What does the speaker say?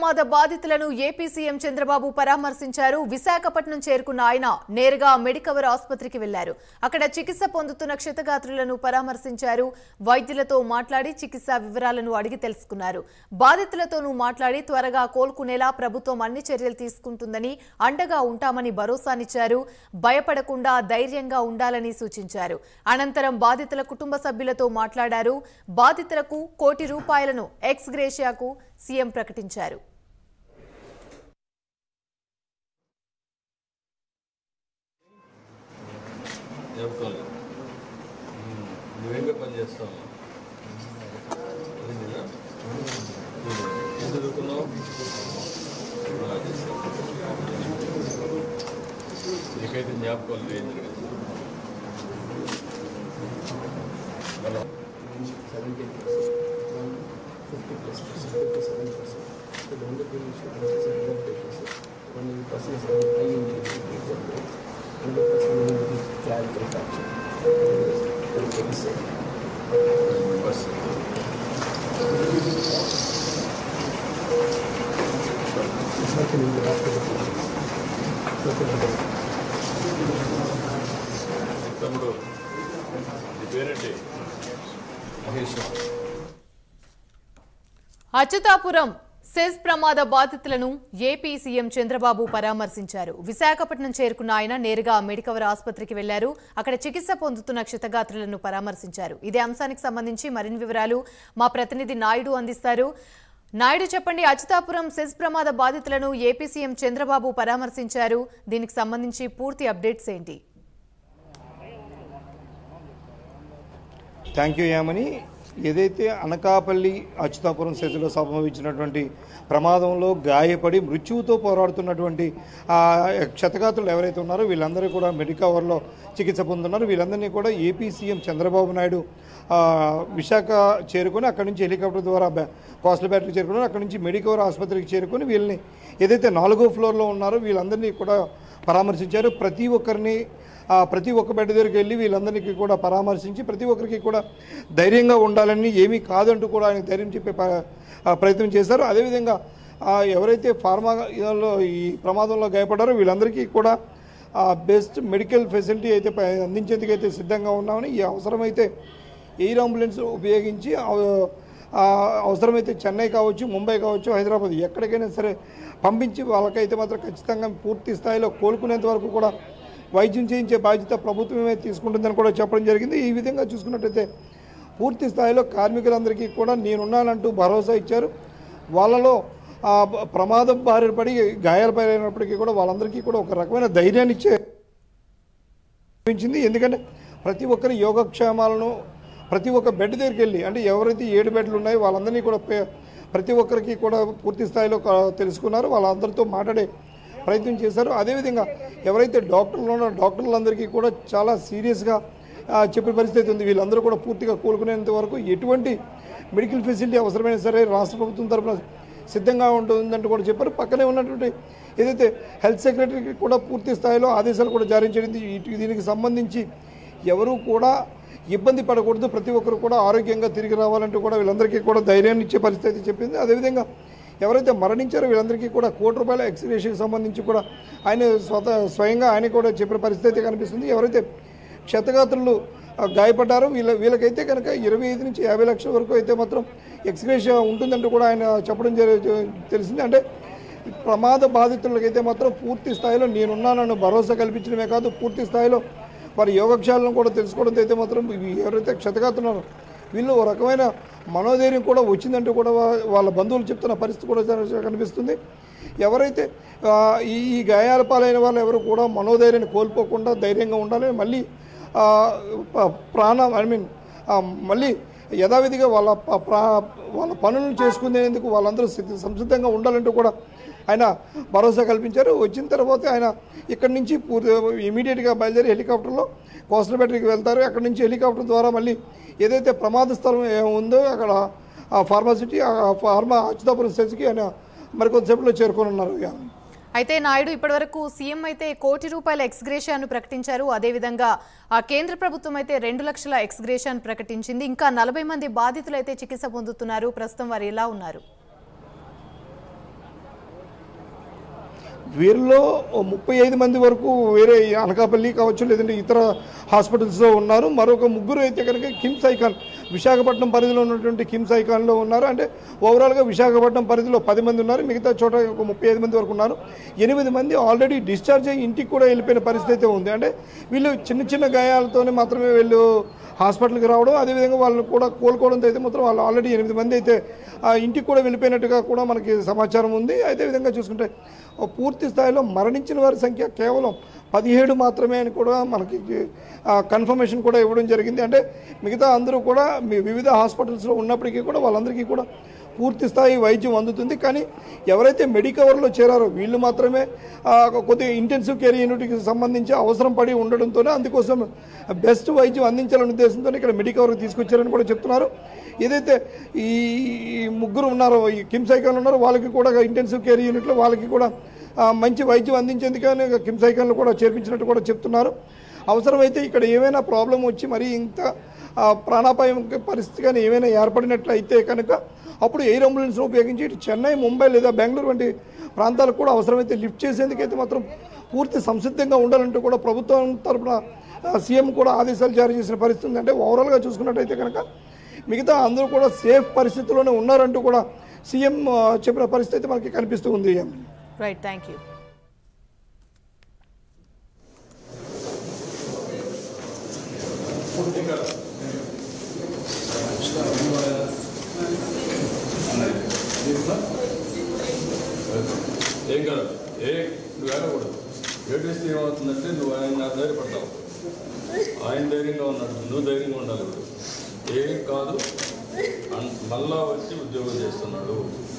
ప్రమాద బాధితులను AP CM Chandrababu పరామర్శించారు విశాఖపట్నం చేరుకున్న ఆయన నేరుగా మెడికవర్ ఆసుపత్రికి వెళ్లారు అక్కడ చికిత్స పొందుతున్న క్షతగాత్రులను పరామర్శించారు వైద్యులతో మాట్లాడి చికిత్స వివరాలను అడిగి తెలుసుకున్నారు బాధితులతోనూ మాట్లాడి త్వరగా కోలుకునేలా ప్రభుత్వం అన్ని చర్యలు తీసుకుంటుందని అండగా ఉంటామని భరోసానిచ్చారు భయపడకుండా ధైర్యంగా ఉండాలని సూచించారు అనంతరం బాధితుల కుటుంబ సభ్యులతో మాట్లాడారు బాధితులకు కోటి రూపాయలను ఎక్స్ గ్రేషియాకు సీఎం ప్రకటించారు చెప్పుకోలేదు నువ్వేంగా పని చేస్తావు ఏం చదువుకున్నావు బాగా చేస్తావు. నీకైతే జ్ఞాపకాలు ఏం జరిగింది hello seventeen percent, one fifty plus percent, fifty-seven percent. So the only thing we should consider is blood pressure. sir. One is person is having high injury, another person is having clavicle fracture. That is very sick. Bus It's not in the hospital. Nothing like that. తమ్ముడు నీ పేరేంటి Mahesh Atchutapuram SEZ ప్రమాద బాధితులను AP CM Chandrababu పరామర్శించారు విశాఖపట్నం చేరుకున్న ఆయన నేరుగా Medicover ఆసుపత్రికి వెళ్లారు అక్కడ చికిత్స పొందుతున్న క్షతగాత్రులను పరామర్శించారు ఇదే అంశానికి సంబంధించి మరిన్ని వివరాలు మా ప్రతినిధి నాయుడు అందిస్తారు నాయుడు చెప్పండి అచ్యుతాపురం సెజ్ ప్రమాద బాధితులను ఏపీ సీఎం చంద్రబాబు పరామర్శించారు దీనికి సంబంధించి పూర్తి అప్డేట్స్ ఏంటి థ్యాంక్ యూ యామని ఏదైతే అనకాపల్లి అచ్యుతాపురం సెజ్లో సంభవించినటువంటి ప్రమాదంలో గాయపడి మృత్యువుతో పోరాడుతున్నటువంటి ఆ క్షతగాతులు ఎవరైతే ఉన్నారో వీళ్ళందరూ కూడా మెడికవర్లో చికిత్స పొందుతున్నారు వీళ్ళందరినీ కూడా ఏపీ సీఎం చంద్రబాబు నాయుడు ఆ, విశాఖ చేరుకొని అక్కడి నుంచి హెలికాప్టర్ ద్వారా బ్యా- కోస్టల్ బ్యాటరీ చేరుకుని అక్కడి నుంచి మెడికవర్ ఆసుపత్రికి చేరుకొని వీళ్ళని ఏదైతే నాలుగో ఫ్లోర్లో ఉన్నారో వీళ్ళందరినీ కూడా పరామర్శించారు ప్రతి ఒక్కరిని ఆ ప్రతి ఒక్క బెడ్ దగ్గరికి వెళ్ళి వీళ్ళందరికీ కూడా పరామర్శించి ప్రతి ఒక్కరికి కూడా ధైర్యంగా ఉండాలని ఏమీ కాదంటూ కూడా ఆయన ధైర్యం చెప్పే ప- ఆ ప్రయత్నం చేశారు అదేవిధంగా ఆ ఎవరైతే ఫార్మా లో ఈ ప్రమాదంలో గాయపడ్డారో వీళ్ళందరికీ కూడా ఆ బెస్ట్ మెడికల్ ఫెసిలిటీ అయితే ప- అందించేందుకు అయితే సిద్ధంగా ఉన్నామని ఈ అవసరమైతే ఎయిర్ అంబులెన్స్ ఉపయోగించి అవ- ఆ అవసరమైతే చెన్నై కావచ్చు ముంబై కావచ్చు హైదరాబాద్ ఎక్కడికైనా సరే పంపించి వాళ్ళకైతే మాత్రం ఖచ్చితంగా పూర్తి స్థాయిలో కోలుకునేంత వరకు కూడా వైద్యం చేయించే బాధ్యత ప్రభుత్వమే తీసుకుంటుందని కూడా చెప్పడం జరిగింది ఈ విధంగా చూసుకున్నట్టయితే పూర్తి స్థాయిలో కార్మికులందరికీ కూడా నేనున్నానంటూ భరోసా ఇచ్చారు వాళ్ళలో ఆ ప- ప్రమాదం బారిన పడి గాయాలపైనప్పటికీ కూడా వాళ్ళందరికీ కూడా ఒక రకమైన ధైర్యాన్ని ఇచ్చే అనిపించింది ఎందుకంటే ప్రతి ఒక్కరి యోగక్షేమాలను ప్రతి ఒక్క బెడ్ దగ్గరికి వెళ్ళి అంటే ఎవరైతే ఏడు బెడ్లు ఉన్నాయో వాళ్ళందరినీ కూడా పే- ప్రతి ఒక్కరికి కూడా పూర్తి స్థాయిలో క- తెలుసుకున్నారు వాళ్ళందరితో మాట్లాడే ప్రయత్నం చేశారు అదేవిధంగా ఎవరైతే డాక్టర్లు ఉన్నారో డాక్టర్లందరికీ కూడా చాలా సీరియస్గా ఆ, చెప్పే పరిస్థితి ఉంది వీళ్ళందరూ కూడా పూర్తిగా కోలుకునేంత వరకు ఎటువంటి మెడికల్ ఫెసిలిటీ అవసరమైనా సరే రాష్ట్ర ప్రభుత్వం తరఫున సిద్ధంగా ఉంటుందంటూ కూడా చెప్పారు పక్కనే ఉన్నటువంటి ఏదైతే హెల్త్ సెక్రటరీకి కూడా పూర్తి స్థాయిలో ఆదేశాలు కూడా జారీ చేయడం ఇటు- దీనికి సంబంధించి ఎవరు కూడా ఇబ్బంది పడకూడదు ప్రతి ఒక్కరు కూడా ఆరోగ్యంగా తిరిగి రావాలంటూ కూడా వీళ్ళందరికీ కూడా ధైర్యాన్ని ఇచ్చే పరిస్థితి చెప్పింది అదేవిధంగా ఎవరైతే మరణించారో వీళ్ళందరికీ కూడా కోటి రూపాయల ఎక్స్గ్రేషన్కి సంబంధించి కూడా ఆయన స్వత స్వయంగా ఆయన కూడా చెప్పిన పరిస్థితి కనిపిస్తుంది ఎవరైతే క్షతగాత్రులు ఆ, గాయపడ్డారో వీళ్ళ వీళ్ళకైతే కనుక ఇరవై ఐదు నుంచి యాభై లక్షల వరకు అయితే మాత్రం ఎక్స్గ్రేషియా ఉంటుందంటూ కూడా ఆయన చెప్పడం జరి తెలిసింది అంటే ప్రమాద బాధితులకైతే మాత్రం పూర్తి స్థాయిలో నేనున్నానని భరోసా కల్పించడమే కాదు పూర్తి స్థాయిలో వారి యోగక్షేమాలను కూడా తెలుసుకోవడంతో అయితే మాత్రం ఇవి ఎవరైతే క్షతగాతున్నారో వీళ్ళు ఒక రకమైన మనోధైర్యం కూడా వచ్చిందంటూ కూడా వా- వాళ్ళ బంధువులు చెప్తున్న పరిస్థితి కూడా చాలా కనిపిస్తుంది ఎవరైతే ఆ, ఈ ఈ గాయాల పాలైన వాళ్ళు ఎవరు కూడా మనోధైర్యాన్ని కోల్పోకుండా ధైర్యంగా ఉండాలి మళ్ళీ ఆ, ప- ప్రాణం ఐ మీన్ మళ్ళీ యథావిధిగా వాళ్ళ ప- ప్రా వాళ్ళ పనులను చేసుకునేందుకు వాళ్ళందరూ సిద్ధ- సంసిద్ధంగా ఉండాలంటూ కూడా ఆయన భరోసా కల్పించారు వచ్చిన తర్వాత ఆయన ఇక్కడి నుంచి పూర్తి ఇమీడియట్గా బయలుదేరి హెలికాప్టర్లో కోస్టల్ బ్యాటరీకి వెళ్తారు అక్కడి నుంచి హెలికాప్టర్ ద్వారా మళ్ళీ ఏదైతే ప్రమాద స్థలం ఏ ఉందో అక్కడ ఆ ఫార్మాసిటీ ఆ ఫార్మా అచ్యుతాపురం సెజ్కి ఆయన మరికొద్దిసేపులో చేరుకొని ఉన్నారు అయితే నాయుడు ఇప్పటివరకు సీఎం అయితే కోటి రూపాయల ఎక్స్గ్రేషియాను ప్రకటించారు అదేవిధంగా ఆ కేంద్ర ప్రభుత్వం అయితే రెండు లక్షల ఎక్స్గ్రేషియాను ప్రకటించింది ఇంకా నలభై మంది బాధితులు అయితే చికిత్స పొందుతున్నారు ప్రస్తుతం వారు ఎలా ఉన్నారు వీరిలో ముప్పై ఐదు మంది వరకు వేరే అనకాపల్లి కావచ్చు లేదంటే ఇతర హాస్పిటల్స్లో ఉన్నారు మరొక ముగ్గురు అయితే కనుక కిమ్స్ ఐకాన్ విశాఖపట్నం పరిధిలో ఉన్నటువంటి కిమ్స్ ఐకాన్లో ఉన్నారు అంటే ఓవరాల్గా విశాఖపట్నం పరిధిలో పది మంది ఉన్నారు మిగతా చోట ఒక ముప్పై ఐదు మంది వరకు ఉన్నారు ఎనిమిది మంది ఆల్రెడీ డిశ్చార్జ్ అయ్యి ఇంటికి కూడా వెళ్ళిపోయిన పరిస్థితి అయితే ఉంది అంటే వీళ్ళు చిన్న చిన్న గాయాలతోనే మాత్రమే వీళ్ళు హాస్పిటల్కి రావడం అదేవిధంగా వాళ్ళు కూడా కోలుకోవడంతో అయితే మాత్రం వాళ్ళు ఆల్రెడీ ఎనిమిది మంది అయితే ఆ ఇంటికి కూడా వెళ్ళిపోయినట్టుగా కూడా మనకి సమాచారం ఉంది అదే విధంగా చూసుకుంటే ఓ పూర్తి స్థాయిలో మరణించిన వారి సంఖ్య కేవలం పదిహేడు మాత్రమే అని కూడా మనకి కన్ఫర్మేషన్ కూడా ఇవ్వడం జరిగింది అంటే మిగతా అందరూ కూడా మీ వివిధ హాస్పిటల్స్లో ఉన్నప్పటికీ కూడా వాళ్ళందరికీ కూడా పూర్తి స్థాయి వైద్యం అందుతుంది కానీ ఎవరైతే మెడికవర్లో చేరారో వీళ్ళు మాత్రమే ఆ, కొద్దిగా ఇంటెన్సివ్ కేర్ యూనిట్కి సంబంధించి అవసరం పడి ఉండడంతోనే అందుకోసం బెస్ట్ వైద్యం అందించాలనే ఉద్దేశంతో ఇక్కడ మెడికవర్కి తీసుకొచ్చారని కూడా చెప్తున్నారు ఏదైతే ఈ ఈ ముగ్గురు ఉన్నారో ఈ కిమ్స్ ఐకాన్ ఉన్నారో వాళ్ళకి కూడా ఇంటెన్సివ్ కేర్ యూనిట్లో వాళ్ళకి కూడా ఆ, మంచి వైద్యం అందించేందుకని కిమ్స్ ఐకాన్లో కూడా చేర్పించినట్టు కూడా చెప్తున్నారు అవసరమైతే ఇక్కడ ఏమైనా ప్రాబ్లం వచ్చి మరి ఇంత ఆ, ప్రాణాపాయం పరిస్థితి కానీ ఏమైనా ఏర్పడినట్లయితే కనుక అప్పుడు ఎయిర్ అంబులెన్స్ను ఉపయోగించి ఇటు చెన్నై ముంబై లేదా బెంగళూరు వంటి ప్రాంతాలకు కూడా అవసరమైతే లిఫ్ట్ చేసేందుకైతే మాత్రం పూర్తి సంసిద్ధంగా ఉండాలంటూ కూడా ప్రభుత్వం తరపున ఆ, సీఎం కూడా ఆదేశాలు జారీ చేసిన పరిస్థితి ఉంది అంటే ఓవరాల్గా చూసుకున్నట్టయితే కనుక మిగతా అందరూ కూడా సేఫ్ పరిస్థితిలోనే ఉన్నారంటూ కూడా సీఎం ఆ, చెప్పిన పరిస్థితి అయితే మనకి కనిపిస్తూ ఉంది రైట్ థ్యాంక్ యూ ఏం కాదు ఏ నువ్వు ఏడకూడదు ఏడిస్తే ఏమవుతుందంటే నువ్వు ఆయన ధైర్యపడతావు ఆయన ధైర్యంగా ఉన్నాడు నువ్వు ధైర్యంగా ఉండాలి ఇప్పుడు ఏం కాదు అన్- మళ్ళా వచ్చి ఉద్యోగం చేస్తున్నాడు